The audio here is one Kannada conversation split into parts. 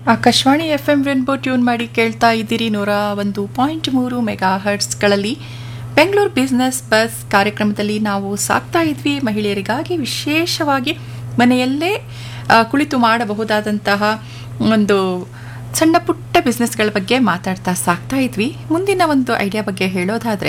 Akashvani F M rainbow tune ಮಾಡಿ ಕೇಳ್ತಾ ಇದ್ದೀರಿ ನೂರ ಒಂದು ಪಾಯಿಂಟ್ ಮೂರು ಮೆಗಾ ಹರ್ಟ್ಸ್ಗಳಲ್ಲಿ ಬೆಂಗಳೂರು ಬಿಸ್ನೆಸ್ ಬಸ್ ಕಾರ್ಯಕ್ರಮದಲ್ಲಿ ನಾವು ಸಾಕ್ತಾ ಇದ್ವಿ ಮಹಿಳೆಯರಿಗಾಗಿ ವಿಶೇಷವಾಗಿ ಮನೆಯಲ್ಲೇ ಆ, ಕುಳಿತು ಮಾಡಬಹುದಾದಂತಹ ಒಂದು ಸಣ್ಣ ಪುಟ್ಟ ಬಿಸ್ನೆಸ್ಗಳ ಬಗ್ಗೆ ಮಾತಾಡ್ತಾ ಸಾಕ್ತಾ ಇದ್ವಿ ಮುಂದಿನ ಒಂದು ಐಡಿಯಾ ಬಗ್ಗೆ ಹೇಳೋದಾದರೆ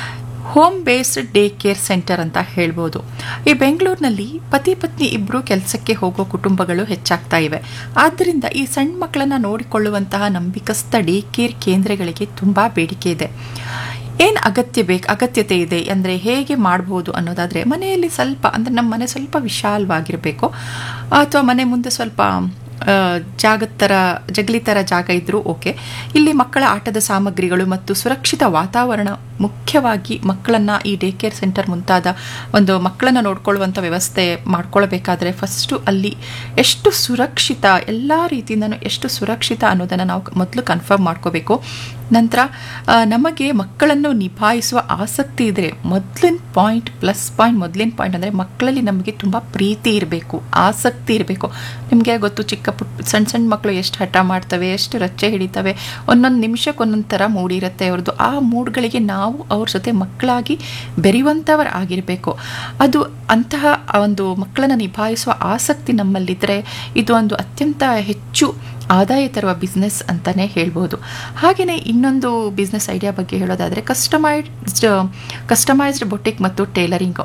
home based day care centre ಅಂತ ಹೇಳ್ಬೋದು ಈ ಬೆಂಗಳೂರಿನಲ್ಲಿ ಪತಿ ಪತ್ನಿ ಇಬ್ಬರು ಕೆಲಸಕ್ಕೆ ಹೋಗೋ ಕುಟುಂಬಗಳು ಹೆಚ್ಚಾಗ್ತಾ ಇವೆ ಆದ್ದರಿಂದ ಈ ಸಣ್ಣ ಮಕ್ಕಳನ್ನ ನೋಡಿಕೊಳ್ಳುವಂತಹ ನಂಬಿಕಸ್ಥ ಡೇ ಕೇರ್ ಕೇಂದ್ರಗಳಿಗೆ ತುಂಬ ಬೇಡಿಕೆ ಇದೆ ಏನು ಅಗತ್ಯ ಬೇಕು ಅಗತ್ಯತೆ ಇದೆ ಅಂದರೆ ಹೇಗೆ ಮಾಡ್ಬೋದು ಅನ್ನೋದಾದರೆ ಮನೆಯಲ್ಲಿ ಸ್ವಲ್ಪ ಅಂದರೆ ನಮ್ಮ ಮನೆ ಸ್ವಲ್ಪ ವಿಶಾಲವಾಗಿರಬೇಕು ಅಥವಾ ಮನೆ ಮುಂದೆ ಸ್ವಲ್ಪ ಆ, ಜಾಗದ ಥರ ಜಗಲಿ ಥರ ಜಾಗ ಇದ್ದರೂ ಓಕೆ ಇಲ್ಲಿ ಮಕ್ಕಳ ಆಟದ ಸಾಮಗ್ರಿಗಳು ಮತ್ತು ಸುರಕ್ಷಿತ ವಾತಾವರಣ ಮುಖ್ಯವಾಗಿ ಮಕ್ಕಳನ್ನು ಈ ಡೇ ಕೇರ್ ಸೆಂಟರ್ ಮುಂತಾದ ಒಂದು ಮಕ್ಕಳನ್ನು ನೋಡ್ಕೊಳ್ಳುವಂಥ ವ್ಯವಸ್ಥೆ ಮಾಡ್ಕೊಳ್ಬೇಕಾದ್ರೆ ಫಸ್ಟು ಅಲ್ಲಿ ಎಷ್ಟು ಸುರಕ್ಷಿತ ಎಲ್ಲ ರೀತಿಯಿಂದನೂ ಎಷ್ಟು ಸುರಕ್ಷಿತ ಅನ್ನೋದನ್ನು ನಾವು ಮೊದಲು ಕನ್ಫರ್ಮ್ ಮಾಡ್ಕೋಬೇಕು ನಂತರ ಆ, ನಮಗೆ ಮಕ್ಕಳನ್ನು ನಿಭಾಯಿಸುವ ಆಸಕ್ತಿ ಇದ್ದರೆ ಮೊದಲಿನ ಪಾಯಿಂಟ್ ಪ್ಲಸ್ ಪಾಯಿಂಟ್ ಮೊದಲಿನ ಪಾಯಿಂಟ್ ಅಂದರೆ ಮಕ್ಕಳಲ್ಲಿ ನಮಗೆ ತುಂಬ ಪ್ರೀತಿ ಇರಬೇಕು ಆಸಕ್ತಿ ಇರಬೇಕು ನಿಮಗೆ ಗೊತ್ತು ಚಿಕ್ಕ ಪುಟ್ಟ ಸಣ್ಣ ಸಣ್ಣ ಮಕ್ಕಳು ಎಷ್ಟು ಹಠ ಮಾಡ್ತವೆ ಎಷ್ಟು ರಚ್ಚೆ ಹಿಡಿತವೆ ಒಂದೊಂದು ನಿಮಿಷಕ್ಕೆ ಒಂದೊಂದು ಥರ ಮೂಡಿರುತ್ತೆ ಅವ್ರದ್ದು ಆ ಮೂಡ್ಗಳಿಗೆ ನಾವು ಅವ್ರ ಜೊತೆ ಮಕ್ಕಳಾಗಿ ಬೆರೆಯುವಂಥವ್ರು ಆಗಿರಬೇಕು ಅದು ಅಂತಹ ಆ ಒಂದು ಮಕ್ಕಳನ್ನು ನಿಭಾಯಿಸುವ ಆಸಕ್ತಿ ನಮ್ಮಲ್ಲಿದ್ದರೆ ಇದು ಒಂದು ಅತ್ಯಂತ ಹೆಚ್ಚು ಆದಾಯ ತರುವ ಬಿಸ್ನೆಸ್ ಅಂತಲೇ ಹೇಳ್ಬೋದು ಹಾಗೆಯೇ ಇನ್ನೊಂದು ಬಿಸ್ನೆಸ್ ಐಡಿಯಾ ಬಗ್ಗೆ ಹೇಳೋದಾದರೆ ಕಸ್ಟಮೈಸ್ಡ್ ಕಸ್ಟಮೈಸ್ಡ್ ಬೊಟಿಕ್ ಮತ್ತು ಟೇಲರಿಂಗು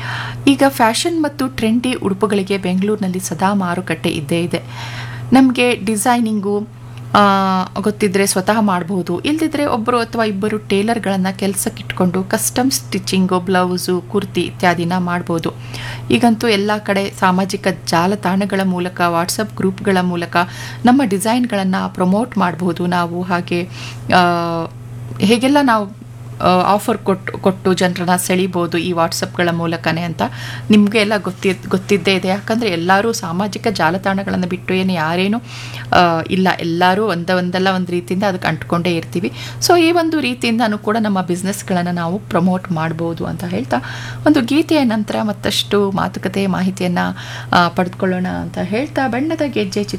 ಈಗ ಫ್ಯಾಷನ್ ಮತ್ತು ಟ್ರೆಂಡಿ ಉಡುಪುಗಳಿಗೆ ಬೆಂಗಳೂರಿನಲ್ಲಿ ಸದಾ ಮಾರುಕಟ್ಟೆ ಇದ್ದೇ ಇದೆ ನಮಗೆ ಡಿಸೈನಿಂಗು ಆ, ಗೊತ್ತಿದ್ದರೆ ಸ್ವತಃ ಮಾಡಬಹುದು ಇಲ್ದಿದ್ರೆ ಒಬ್ಬರು ಅಥವಾ ಇಬ್ಬರು ಟೇಲರ್ಗಳನ್ನು ಕೆಲಸಕ್ಕೆ ಇಟ್ಕೊಂಡು ಕಸ್ಟಮ್ ಸ್ಟಿಚಿಂಗು ಬ್ಲೌಸು ಕುರ್ತಿ ಇತ್ಯಾದಿನ ಮಾಡ್ಬೋದು ಈಗಂತೂ ಎಲ್ಲ ಕಡೆ ಸಾಮಾಜಿಕ ಜಾಲತಾಣಗಳ ಮೂಲಕ ವಾಟ್ಸಪ್ ಗ್ರೂಪ್ಗಳ ಮೂಲಕ ನಮ್ಮ ಡಿಸೈನ್ಗಳನ್ನು ಪ್ರಮೋಟ್ ಮಾಡಬಹುದು ನಾವು ಹಾಗೆ ಆ, ಹೇಗೆಲ್ಲ ನಾವು ಆಫರ್ ಕೊಟ್ಟು ಕೊಟ್ಟು ಜನರನ್ನ ಸೆಳಿಬೋದು ಈ ವಾಟ್ಸಪ್ಗಳ ಮೂಲಕನೇ ಅಂತ ನಿಮಗೆ ಎಲ್ಲ ಗೊತ್ತಿ ಗೊತ್ತಿದ್ದೇ ಇದೆ ಯಾಕಂದರೆ ಎಲ್ಲರೂ ಸಾಮಾಜಿಕ ಜಾಲತಾಣಗಳನ್ನು ಬಿಟ್ಟು ಏನು ಯಾರೇನು ಆ, ಇಲ್ಲ ಎಲ್ಲರೂ ಒಂದ ಒಂದಲ್ಲ ಒಂದು ರೀತಿಯಿಂದ ಅದಕ್ಕೆ ಅಂಟ್ಕೊಂಡೇ ಇರ್ತೀವಿ ಸೊ ಈ ಒಂದು ರೀತಿಯಿಂದನೂ ಕೂಡ ನಮ್ಮ ಬಿಸ್ನೆಸ್ಗಳನ್ನು ನಾವು ಪ್ರಮೋಟ್ ಮಾಡ್ಬೋದು ಅಂತ ಹೇಳ್ತಾ ಒಂದು ಗೀತೆಯ ನಂತರ ಮತ್ತಷ್ಟು ಮಾತುಕತೆ ಮಾಹಿತಿಯನ್ನು ಪಡೆದುಕೊಳ್ಳೋಣ ಅಂತ ಹೇಳ್ತಾ ಬಣ್ಣದ ಗೆಜ್ಜೆ ಚಿತ್ರ